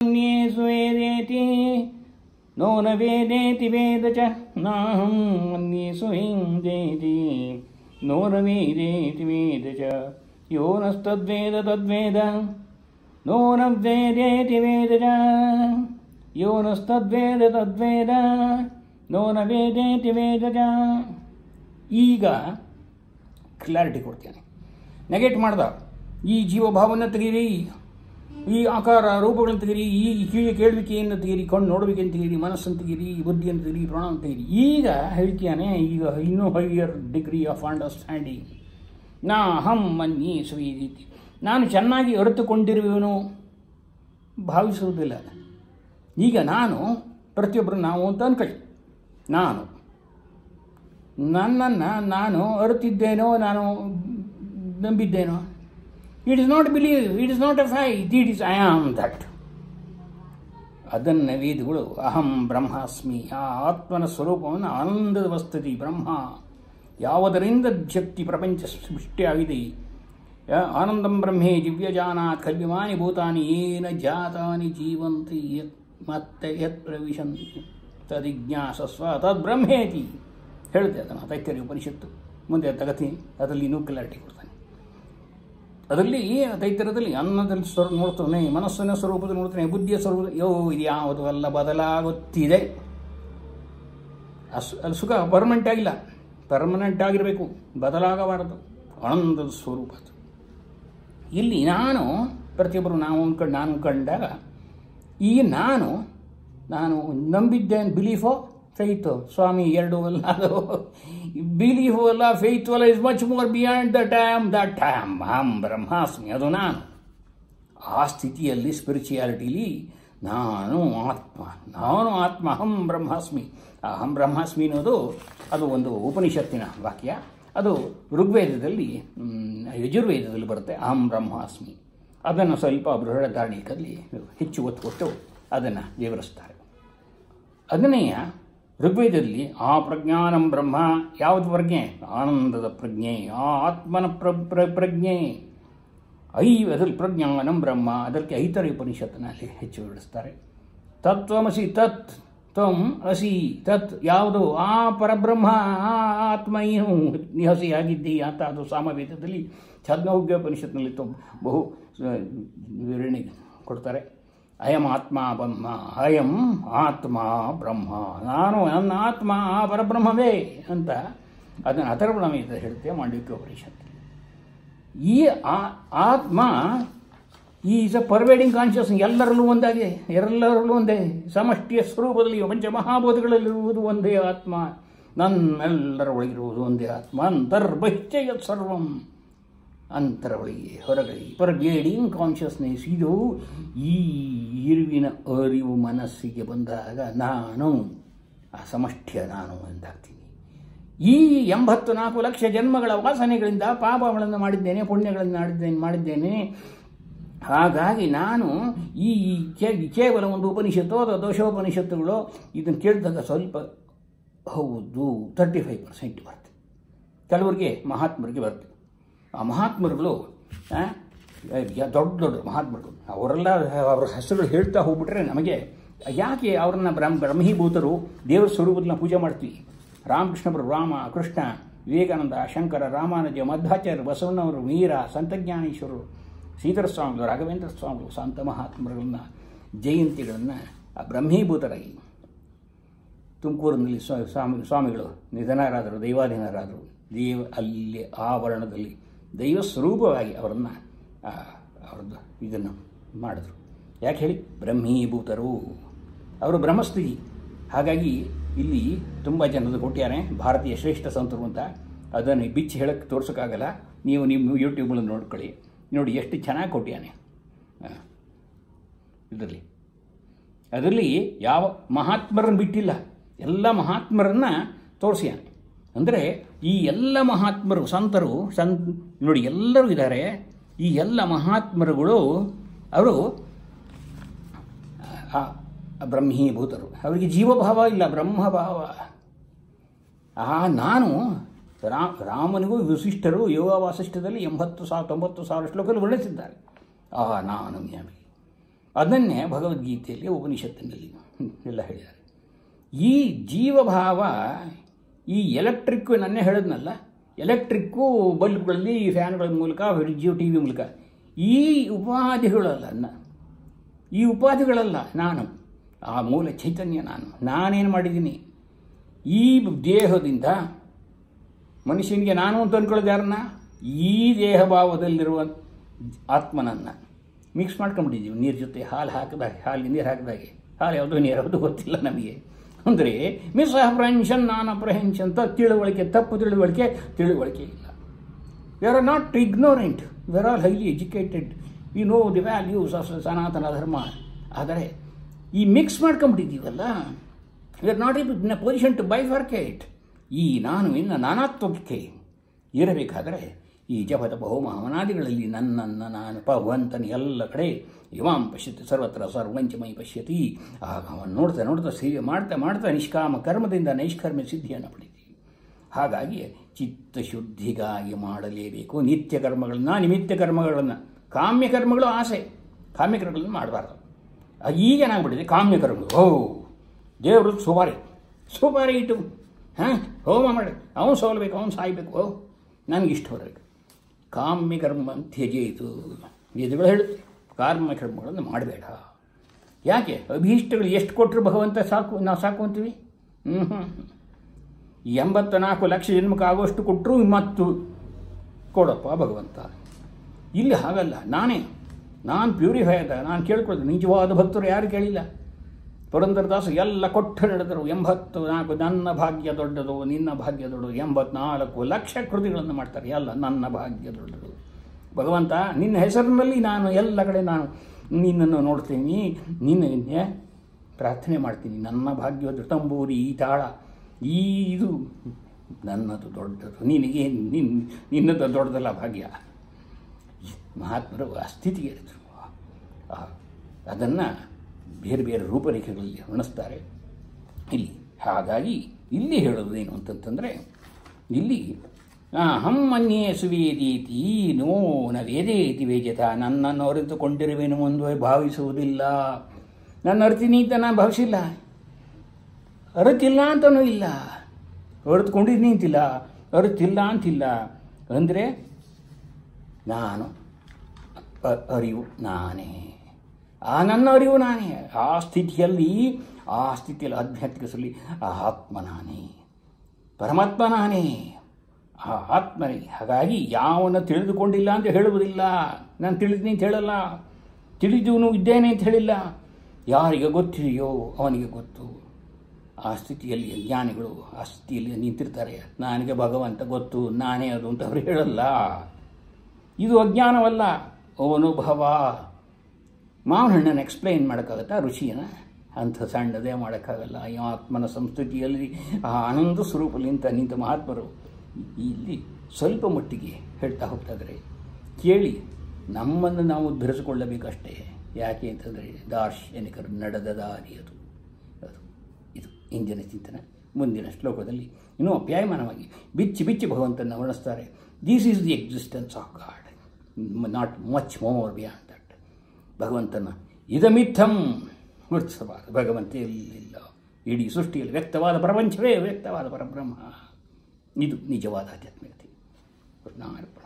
ಮನ್ಯೇಸು ವೇದೇತಿ no ನ ವೇದೇತಿ ವೇದ ಚ ನಾಹಂ ಮನ್ಯೇಸು ಹಿಂದೇತಿ no ನ ವೇದೇತಿ ವೇದ ಚ ಯೋ ನಸ್ತದ್ವೇದ ತದ್ವೇದ ನೋ ನ ವೇದೇತಿ ವೇದ ಚ ಯೋ ನಸ್ತದ್ವೇದ ತದ್ವೇದ ನೋ ನ ವೇದೇತಿ ವೇದ ಚ ಈಗ ಕ್ಲಾರಿಟಿ ಕೊಡ್ತೇನೆ ನೆಗೆಟ್ ಮಾಡ್ದ ಈ ಜೀವಭಾವನ ತೆಗೀರಿ ಈ ಆಕಾರ ರೂಪಗಳನ್ನು ತೆಗೀರಿ ಈ ಕಿವಿಯ ಕೇಳುವಿಕೆಯನ್ನು ತೆಗೀರಿ ಕಣ್ಣು ನೋಡುವಿಕೆಯನ್ನು ತೆಗೀರಿ ಮನಸ್ಸನ್ನು ತೆಗೀರಿ ಬುದ್ಧಿಯನ್ನು ತೆಗೀರಿ ಪ್ರಾಣ ತೆಗೀರಿ ಈಗ ಹೇಳ್ತೀಯಾನೆ ಈಗ ಇನ್ನೂ ಹೈಯರ್ ಡಿಗ್ರಿ ಆಫ್ ಅಂಡರ್ಸ್ಟ್ಯಾಂಡಿಂಗ್ ನಾ ಹಂ ಮನ್ನಿ ಈ ರೀತಿ ನಾನು ಚೆನ್ನಾಗಿ ಅರಿತುಕೊಂಡಿರುವೆನು ಭಾವಿಸುವುದಿಲ್ಲ ಈಗ ನಾನು ಪ್ರತಿಯೊಬ್ಬರು ನಾವು ಅಂತ ಅನ್ಕೊಳ್ಳಿ ನಾನು ನನ್ನನ್ನು ನಾನು ಅರುತ್ತಿದ್ದೇನೋ ನಾನು ನಂಬಿದ್ದೇನೋ it is not believe it is not a faith it is I am that ಅದನ್ನು ವೇದಗಳು ಅಹಂ ಬ್ರಹ್ಮಾಸ್ಮಿ ಆ ಆತ್ಮನ ಸ್ವರೂಪವನ್ನು ಆನಂದದ ವಸ್ತತಿ ಬ್ರಹ್ಮ ಯಾವುದರಿಂದ ಶಕ್ತಿ ಪ್ರಪಂಚ ಸೃಷ್ಟಿಯಾಗಿದೆ ಯ- ಆನಂದಂ ಬ್ರಹ್ಮೇ ದಿವ್ಯಜಾನಾತ್ ಕಲ್ಯಮಾನಿ ಭೂತಾನಿ ಏನ ಜಾತಾನಿ ಜೀವಂತಿ ಯತ್ ಮತ್ತೆ ಯತ್ ಪ್ರವಿಶಂತಿ ತದಿಜ್ಞಾಸಸ್ವ ತದ್ ಬ್ರಹ್ಮೇತಿ ಹೇಳುತ್ತೆ ಅದನ್ನು ತೈತರಿ ಉಪನಿಷತ್ತು ಮುಂದೆ ತಗತೀನಿ ಅದರಲ್ಲಿ ಇನ್ನೂ ಕ್ಲಾರಿಟಿ ಕೊಡ್ತಾನೆ ಅದರಲ್ಲಿ ತೈತರದಲ್ಲಿ ಅನ್ನದಲ್ಲಿ ಸ್ವರ ನೋಡ್ತಾನೆ ಮನಸ್ಸಿನ ಸ್ವರೂಪದಲ್ಲಿ ನೋಡ್ತಾನೆ ಬುದ್ಧಿಯ ಸ್ವರೂಪ ಯೋ ಇದು ಯಾವುದು ಎಲ್ಲ ಬದಲಾಗುತ್ತಿದೆ ಅಸ್ ಅಲ್ಲಿ ಸುಖ ಪರ್ಮನೆಂಟ್ ಆಗಿಲ್ಲ ಪರ್ಮನೆಂಟ್ ಆಗಿರಬೇಕು ಬದಲಾಗಬಾರದು ಆನಂದದ ಸ್ವರೂಪ ಅದು ಇಲ್ಲಿ ನಾನು ಪ್ರತಿಯೊಬ್ಬರು ನಾವು ಅಂದ್ಕೊಂಡು ನಾನು ಕಂಡಾಗ ಈ ನಾನು ನಾನು ನಂಬಿದ್ದೇನೆ ಬಿಲೀಫೋ ಫೇಯ್ತು ಸ್ವಾಮಿ ಎರಡು ಅಲ್ಲ ಅದು ಬಿಲೀಫು ಅಲ್ಲ ಫೇಯ್ತು ಅಲ್ಲ is much more beyond the time the time ಹಂ ಬ್ರಹ್ಮಾಸ್ಮಿ ಅದು ನಾನು ಆ ಸ್ಥಿತಿಯಲ್ಲಿ ಸ್ಪಿರಿಚುಯಾಲಿಟಿಲಿ ನಾನು ಆತ್ಮ ನಾನು ಆತ್ಮ ಅಹಂ ಬ್ರಹ್ಮಾಸ್ಮಿ ಆ ಅಹಂ ಬ್ರಹ್ಮಾಸ್ಮಿ ಅನ್ನೋದು ಅದು ಒಂದು ಉಪನಿಷತ್ತಿನ ವಾಕ್ಯ ಅದು ಋಗ್ವೇದದಲ್ಲಿ ಮ್, ಯಜುರ್ವೇದದಲ್ಲಿ ಬರುತ್ತೆ ಅಹಂ ಬ್ರಹ್ಮಾಸ್ಮಿ ಅದನ್ನು ಸ್ವಲ್ಪ ಬೃಹದಾರಣಿಕಲ್ಲಿ ಹೆಚ್ಚು ಒತ್ತು ಕೊಟ್ಟು ಅದನ್ನು ವಿವರಿಸ್ತಾರೆ ಅದನ್ನೆಯ ಋಗ್ವೇದದಲ್ಲಿ ಆ ಪ್ರಜ್ಞಾನಂ ಬ್ರಹ್ಮ ಯಾವುದು ಪ್ರಜ್ಞೆ ಆನಂದದ ಪ್ರಜ್ಞೆ ಆ ಆತ್ಮನ ಪ್ರ ಪ್ರ ಪ್ರಜ್ಞೆ ಐ ಅದರಲ್ಲಿ ಪ್ರಜ್ಞಾನಂ ಬ್ರಹ್ಮ ಅದಕ್ಕೆ ಐತರ ಉಪನಿಷತ್ತಿನಲ್ಲಿ ಹೆಚ್ಚು ವಿವರಿಸ್ತಾರೆ ತತ್ವಮಸಿ ತತ್ ತ್ವಂ ಅಸಿ ತತ್ ಯಾವುದು ಆ ಪರಬ್ರಹ್ಮ ಆ ಆತ್ಮ ಏನು ನಿಹಸಿಯಾಗಿದ್ದಿ ಅಂತ ಅದು ಸಾಮವೇದದಲ್ಲಿ ಛದ್ಮೌಗ್ಯೋಪನಿಷತ್ನಲ್ಲಿ ತುಂಬ ಬಹು ಆ, ವಿವರಣೆ ಕೊಡ್ತಾರೆ ಅಯಂ ಆತ್ಮ ಬ್ರಹ್ಮ ಅಯಂ ಆತ್ಮ ಬ್ರಹ್ಮ ನಾನು ನನ್ನ ಆತ್ಮ ಆ ಪರಬ್ರಹ್ಮವೇ ಅಂತ ಅದನ್ನು ಅಥರ್ವಣವೇದ ಹೇಳುತ್ತೆ ಮಾಂಡವಿಕ ಉಪನಿಷತ್ತು ಈ ಆ- ಆತ್ಮ ಈಸ್ ಅ ಪರ್ವೇಡಿಂಗ್ ಕಾನ್ಷಿಯಸ್ ಎಲ್ಲರಲ್ಲೂ ಒಂದಾಗಿದೆ ಎಲ್ಲರಲ್ಲೂ ಒಂದೇ ಸಮಷ್ಟಿಯ ಸ್ವರೂಪದಲ್ಲಿ ಪಂಚಮಹಾಭೂತಗಳಲ್ಲಿರುವುದು ಒಂದೇ ಆತ್ಮ ನನ್ನೆಲ್ಲರ ಒಳಗಿರುವುದು ಒಂದೇ ಆತ್ಮ ಅಂತರ್ಬಹಿಶ್ಚಯ ಸರ್ವಂ ಅಂತರ ಒಳಗೆ ಹೊರಗಡೆ ಪರ್ವೇಡಿಂಗ್ ಕಾನ್ಷಿಯಸ್ನೆಸ್ ಇದು ಈ ಇರುವಿನ ಅರಿವು ಮನಸ್ಸಿಗೆ ಬಂದಾಗ ನಾನು ಆ ಸಮಷ್ಟಿಯ ನಾನು ಎಂದಾಗ್ತೀನಿ ಈ ಎಂಬತ್ತು ನಾಲ್ಕು ಲಕ್ಷ ಜನ್ಮಗಳ ವಾಸನೆಗಳಿಂದ ಪಾಪಗಳನ್ನು ಮಾಡಿದ್ದೇನೆ ಪುಣ್ಯಗಳನ್ನು ಮಾಡಿದ್ದೇನೆ ಮಾಡಿದ್ದೇನೆ ಹಾಗಾಗಿ ನಾನು ಈ ಕೇ- ಕೇವಲ ಒಂದು ಉಪನಿಷತ್ತು ಅಥವಾ ದೋಷೋಪನಿಷತ್ತುಗಳು ಇದನ್ನು ಕೇಳಿದಾಗ ಸ್ವಲ್ಪ ಹೌದು ತರ್ಟಿ ಫೈವ್ ಪರ್ಸೆಂಟ್ ಬರುತ್ತೆ ಕೆಲವರಿಗೆ ಮಹಾತ್ಮರಿಗೆ ಬರುತ್ತೆ ಆ ಮಹಾತ್ಮರುಗಳು ಆ, ಯ- ದೊಡ್ಡ ದೊಡ್ಡ ಮಹಾತ್ಮರು ಅವರೆಲ್ಲ ಅವರ ಹೆಸರುಗಳು ಹೇಳ್ತಾ ಹೋಗ್ಬಿಟ್ರೆ ನಮಗೆ ಯಾಕೆ ಅವ್ರನ್ನ ಬ್ರಹ್ಮ ಬ್ರಹ್ಮೀಭೂತರು ದೇವರ ಸ್ವರೂಪದಲ್ಲಿ ನಾವು ಪೂಜೆ ಮಾಡ್ತೀವಿ ರಾಮಕೃಷ್ಣರು ರಾಮ ಕೃಷ್ಣ ವಿವೇಕಾನಂದ ಶಂಕರ ರಾಮಾನುಜ ಮಧ್ವಾಚಾರ್ಯ ಬಸವಣ್ಣವರು ವೀರ ಸಂತಜ್ಞಾನೇಶ್ವರರು ಶ್ರೀಧರ ಸ್ವಾಮಿಗಳು ರಾಘವೇಂದ್ರ ಸ್ವಾಮಿಗಳು ಸಂತ ಮಹಾತ್ಮರುಗಳನ್ನ ಜಯಂತಿಗಳನ್ನು ಆ ಬ್ರಹ್ಮೀಭೂತರಾಗಿ ತುಮಕೂರಿನಲ್ಲಿ ಸ್ವ- ಸ್ವಾಮಿ ಸ್ವಾಮಿಗಳು ನಿಧನರಾದರು ದೈವಾಧೀನರಾದರು ದೇವ ಅಲ್ಲಿ ಆವರಣದಲ್ಲಿ ದೈವ ಸ್ವರೂಪವಾಗಿ ಅವರನ್ನು ಅವ್ರದ್ದು ಇದನ್ನು ಮಾಡಿದ್ರು ಯಾಕೆ ಹೇಳಿ ಬ್ರಹ್ಮೀಭೂತರು ಅವರು ಬ್ರಹ್ಮಸ್ಥಿತಿ ಹಾಗಾಗಿ ಇಲ್ಲಿ ತುಂಬ ಜನರು ಕೊಟ್ಟಿದ್ದಾರೆ ಭಾರತೀಯ ಶ್ರೇಷ್ಠ ಸಂತರು ಅಂತ ಅದನ್ನು ಬಿಚ್ಚಿ ಹೇಳಕ್ಕೆ ತೋರ್ಸೋಕ್ಕಾಗಲ್ಲ ನೀವು ನಿಮ್ಮ ಯೂಟ್ಯೂಬಲ್ಲಿ ನೋಡ್ಕೊಳ್ಳಿ ನೋಡಿ ಎಷ್ಟು ಚೆನ್ನಾಗಿ ಕೊಟ್ಟಿಯಾನೆ ಇದರಲ್ಲಿ ಅದರಲ್ಲಿ ಯಾವ ಮಹಾತ್ಮರನ್ನು ಬಿಟ್ಟಿಲ್ಲ ಎಲ್ಲ ಮಹಾತ್ಮರನ್ನ ತೋರಿಸ್ಯಾನೆ ಅಂದರೆ ಈ ಎಲ್ಲ ಮಹಾತ್ಮರು ಸಂತರು ಸಂತ್ ನೋಡಿ ಎಲ್ಲರೂ ಇದ್ದಾರೆ ಈ ಎಲ್ಲ ಮಹಾತ್ಮರುಗಳು ಅವರು ಆ ಬ್ರಹ್ಮೀಭೂತರು ಅವರಿಗೆ ಜೀವಭಾವ ಇಲ್ಲ ಬ್ರಹ್ಮಭಾವ ಆ ನಾನು ರಾ ರಾಮನಿಗೂ ವಸಿಷ್ಠರು ಯೋಗ ವಾಸಿಷ್ಠದಲ್ಲಿ ಎಂಬತ್ತು ಸಾವಿರ ತೊಂಬತ್ತು ಸಾವಿರ ಶ್ಲೋಕಗಳು ವರ್ಣಿಸಿದ್ದಾರೆ ಆ ನಾನು ಜ್ಞಾನಿ ಅದನ್ನೇ ಭಗವದ್ಗೀತೆಯಲ್ಲಿ ಉಪನಿಷತ್ತಿನಲ್ಲಿ ಎಲ್ಲ ಹೇಳಿದ್ದಾರೆ ಈ ಜೀವಭಾವ ಈ ಎಲೆಕ್ಟ್ರಿಕ್ಕು ನನ್ನೇ ಹೇಳಿದ್ನಲ್ಲ ಎಲೆಕ್ಟ್ರಿಕ್ಕು ಬಲ್ಬ್ಗಳಲ್ಲಿ ಫ್ಯಾನ್ಗಳ ಮೂಲಕ ಫ್ರಿಜ್ಜು ಟಿ ವಿ ಮೂಲಕ ಈ ಉಪಾಧಿಗಳಲ್ಲ ನ- ಈ ಉಪಾಧಿಗಳಲ್ಲ ನಾನು ಆ ಮೂಲ ಚೈತನ್ಯ ನಾನು ನಾನೇನು ಮಾಡಿದ್ದೀನಿ ಈ ದೇಹದಿಂದ ಮನುಷ್ಯನಿಗೆ ನಾನು ಅಂತ ಅಂದ್ಕೊಳ್ಳೋದು ಯಾರನ್ನ ಈ ದೇಹ ಭಾವದಲ್ಲಿರುವ ಆತ್ಮನನ್ನು ಮಿಕ್ಸ್ ಮಾಡ್ಕೊಂಡ್ಬಿಟ್ಟಿದ್ದೀವಿ ನೀರು ಜೊತೆ ಹಾಲು ಹಾಕಿದಾಗೆ ಹಾಲಿಗೆ ನೀರು ಹಾಕಿದಾಗೆ ಹಾಲು ಯಾವುದು ನೀರು ಯಾವುದು ಗೊತ್ತಿಲ್ಲ ನಮಗೆ ಅಂದರೆ ಮಿಸ್ ಅಪ್ರಹೆನ್ಷನ್ ನಾನ್ ಅಪ್ರಹೆನ್ಷನ್ ಅಂತ ತಿಳುವಳಿಕೆ ತಪ್ಪು ತಿಳುವಳಿಕೆ ತಿಳುವಳಿಕೆ ಇಲ್ಲ we are not ignorant we are all highly educated we know the values of Sanatana Dharma ಆದರೆ ಈ ಮಿಕ್ಸ್ ಮಾಡ್ಕೊಂಬಿಟ್ಟಿದ್ದೀವಲ್ಲ we are not in a position to bifurcate ಈ ನಾನು ಇನ್ನು ನಾನಾತ್ವಕ್ಕೆ ಇರಬೇಕಾದರೆ ಈ ಜಪದ ಬಹುಮಹಮನಾದಿಗಳಲ್ಲಿ ನನ್ನನ್ನು ನಾನು ಭಗವಂತನ ಎಲ್ಲ ಕಡೆ ಇಮಾಂ ಪಶ್ಯತಿ ಸರ್ವತ್ರ ಸರ್ವಂಚಮೈ ಪಶ್ಯತಿ ಆಗ ಅವನು ನೋಡ್ತಾ ನೋಡ್ತಾ ಸೇವೆ ಮಾಡ್ತಾ ಮಾಡ್ತಾ ನಿಷ್ಕಾಮ ಕರ್ಮದಿಂದ ನೈಷ್ಕರ್ಮ ಸಿದ್ಧಿಯನ್ನು ಪಡಿತೀವಿ ಹಾಗಾಗಿ ಚಿತ್ತಶುದ್ಧಿಗಾಗಿ ಮಾಡಲೇಬೇಕು ನಿತ್ಯ ಕರ್ಮಗಳನ್ನ ನಿಮಿತ್ತ ಕರ್ಮಗಳನ್ನು ಕಾಮ್ಯ ಕರ್ಮಗಳು ಆಸೆ ಕಾಮ್ಯ ಕರ್ಮಗಳನ್ನು ಮಾಡಬಾರ್ದು ಆ, ಈಗೇನಾಗ್ಬಿಟ್ಟಿದೆ ಕಾಮ್ಯ ಕರ್ಮಗಳು ಓ ದೇವರು ಸುಪಾರಿ ಸುಪಾರಿ ಇಟ್ಟು ಹಾಂ ಹೋಮ ಮಾಡಿ ಅವನು ಸೋಲ್ಬೇಕು ಅವನು ಸಾಯ್ಬೇಕು ಓ ನನಗೆ ಇಷ್ಟ ಬರಬೇಕು ಕಾಮ್ಯ ಕರ್ಮ ತ್ಯಜೇತು ವೇದಗಳು ಹೇಳುತ್ತೆ ಕಾಮ್ಯ ಕರ್ಮಗಳನ್ನು ಮಾಡಬೇಡ ಯಾಕೆ ಅಭೀಷ್ಟಗಳು ಎಷ್ಟು ಕೊಟ್ಟರು ಭಗವಂತ ಸಾಕು ನಾವು ಸಾಕು ಅಂತೀವಿ ಹ್ಞೂ ಹ್ಞೂ ಎಂಬತ್ತ ನಾಲ್ಕು ಲಕ್ಷ ಜನ್ಮಕ್ಕೆ ಆಗೋಷ್ಟು ಕೊಟ್ಟರು ಮತ್ತು ಕೊಡಪ್ಪ ಭಗವಂತ ಇಲ್ಲಿ ಹಾಗಲ್ಲ ನಾನೇ ನಾನು ಪ್ಯೂರಿಫೈ ಆದ ನಾನು ಕೇಳ್ಕೊಳ್ಳೋದು ನಿಜವಾದ ಭಕ್ತರು ಯಾರು ಕೇಳಿಲ್ಲ ಪುರಂದರದಾಸ ಎಲ್ಲ ಕೊಟ್ಟು ನಡೆದರು ಎಂಬತ್ತು ನಾಲ್ಕು ನನ್ನ ಭಾಗ್ಯ ದೊಡ್ಡದು ನಿನ್ನ ಭಾಗ್ಯ ದೊಡ್ಡದು ಎಂಬತ್ನಾಲ್ಕು ಲಕ್ಷ ಕೃತಿಗಳನ್ನು ಮಾಡ್ತಾರೆ ಎಲ್ಲ ನನ್ನ ಭಾಗ್ಯ ದೊಡ್ಡದು ಭಗವಂತ ನಿನ್ನ ಹೆಸರಿನಲ್ಲಿ ನಾನು ಎಲ್ಲ ಕಡೆ ನಾನು ನಿನ್ನನ್ನು ನೋಡ್ತೀನಿ ನಿನ್ನ ಪ್ರಾರ್ಥನೆ ಮಾಡ್ತೀನಿ ನನ್ನ ಭಾಗ್ಯದ ತಂಬೂರಿ ಈ ತಾಳ ಈ ಇದು ನನ್ನದು ದೊಡ್ಡದು ನಿನಗೆ ನಿನ್ನ ನಿನ್ನದು ದೊಡ್ಡದಲ್ಲ ಭಾಗ್ಯ ಮಹಾತ್ಮರು ಆ ಸ್ಥಿತಿಗೆ ಇಳಿದ್ರು ಅದನ್ನು ಬೇರೆ ಬೇರೆ ರೂಪರೇಖೆಗಳಲ್ಲಿ ವರ್ಣಿಸ್ತಾರೆ ಇಲ್ಲಿ ಹಾಗಾಗಿ ಇಲ್ಲಿ ಹೇಳೋದು ಏನು ಅಂತಂತಂದರೆ ಇಲ್ಲಿ ಹಮ್ಮನ್ಯೇ ಸುವೇದೀತಿ ನೋ ನ ವೇದೇತಿ ವೇಜತ ನನ್ನನ್ನು ಅರಿತುಕೊಂಡಿರುವೆನು ಒಂದು ಭಾವಿಸುವುದಿಲ್ಲ ನನ್ನ ಅರಿತೀನಿ ಅಂತ ನಾನು ಭಾವಿಸಿಲ್ಲ ಅರಿತಿಲ್ಲ ಅಂತನೂ ಇಲ್ಲ ಅರಿತುಕೊಂಡಿದ್ದೀನಿ ಅಂತಿಲ್ಲ ಅರಿತಿಲ್ಲ ಅಂತಿಲ್ಲ ಅಂದರೆ ನಾನು ಅ- ಅರಿವು ನಾನೇ ಆ ನನ್ನ ಅರಿವು ನಾನೇ ಆ ಸ್ಥಿತಿಯಲ್ಲಿ ಆ ಸ್ಥಿತಿಯಲ್ಲಿ ಆಧ್ಯಾತ್ಮಿಕದಲ್ಲಿ ಆ ಆತ್ಮ ನಾನೇ ಪರಮಾತ್ಮ ನಾನೇ ಆ ಆತ್ಮನೇ ಹಾಗಾಗಿ ಯಾವನ್ನ ತಿಳಿದುಕೊಂಡಿಲ್ಲ ಅಂತ ಹೇಳುವುದಿಲ್ಲ ನಾನು ತಿಳಿದೀನಿ ಅಂತ ಹೇಳಲ್ಲ ತಿಳಿದವನು ಇದ್ದೇನೆ ಅಂತ ಹೇಳಿಲ್ಲ ಯಾರಿಗೆ ಗೊತ್ತಿದೆಯೋ ಅವನಿಗೆ ಗೊತ್ತು ಆ ಸ್ಥಿತಿಯಲ್ಲಿ ಜ್ಞಾನಿಗಳು ಆ ಸ್ಥಿತಿಯಲ್ಲಿ ನಿಂತಿರ್ತಾರೆ ನನಗೆ ಭಗವಂತ ಗೊತ್ತು ನಾನೇ ಅದು ಅಂತ ಅವರು ಹೇಳಲ್ಲ ಇದು ಅಜ್ಞಾನವಲ್ಲ ಅನುಭವ ಮಾವಿನ ಹಣ್ಣನ್ನು ಎಕ್ಸ್ಪ್ಲೈನ್ ಮಾಡೋಕ್ಕಾಗತ್ತಾ ರುಚಿಯನ್ನು ಅಂಥ ಸಣ್ಣದೇ ಮಾಡೋಕ್ಕಾಗಲ್ಲ ಈ ಆತ್ಮನ ಸಂಸ್ಕೃತಿಯಲ್ಲಿ ಆ ಆನಂದ ಸ್ವರೂಪದಲ್ಲಿ ನಿಂತ ನಿಂತ ಮಹಾತ್ಮರು ಇಲ್ಲಿ ಸ್ವಲ್ಪ ಮಟ್ಟಿಗೆ ಹೇಳ್ತಾ ಹೋಗ್ತಾ ಇದ್ದಾರೆ ಕೇಳಿ ನಮ್ಮನ್ನು ನಾವು ಧರಿಸಿಕೊಳ್ಳಬೇಕಷ್ಟೇ ಯಾಕೆ ಅಂತಂದರೆ ದಾರ್ಶನಿಕರು ನಡೆದ ದಾರಿ ಅದು ಅದು ಇದು ಇಂದಿನ ಚಿಂತನೆ ಮುಂದಿನ ಶ್ಲೋಕದಲ್ಲಿ ಇನ್ನೂ ಅಪ್ಯಾಯಮಾನವಾಗಿ ಬಿಚ್ಚಿ ಬಿಚ್ಚಿ ಭಗವಂತನ ವರ್ಣಿಸ್ತಾರೆ this is the existence of God not much more beyond that ಭಗವಂತನ ಇದಮಿತ್ತಂ ಗುರುತಿಸಬಾರದು ಭಗವಂತ ಎಲ್ಲಿಲ್ಲ ಇಡೀ ಸೃಷ್ಟಿಯಲ್ಲಿ ವ್ಯಕ್ತವಾದ ಪ್ರಪಂಚವೇ ವ್ಯಕ್ತವಾದ ಪರಬ್ರಹ್ಮ ಇದು ನಿಜವಾದ ಆಧ್ಯಾತ್ಮಿಕತೆ ಕೃಷ್ಣಾರ್ಪಣ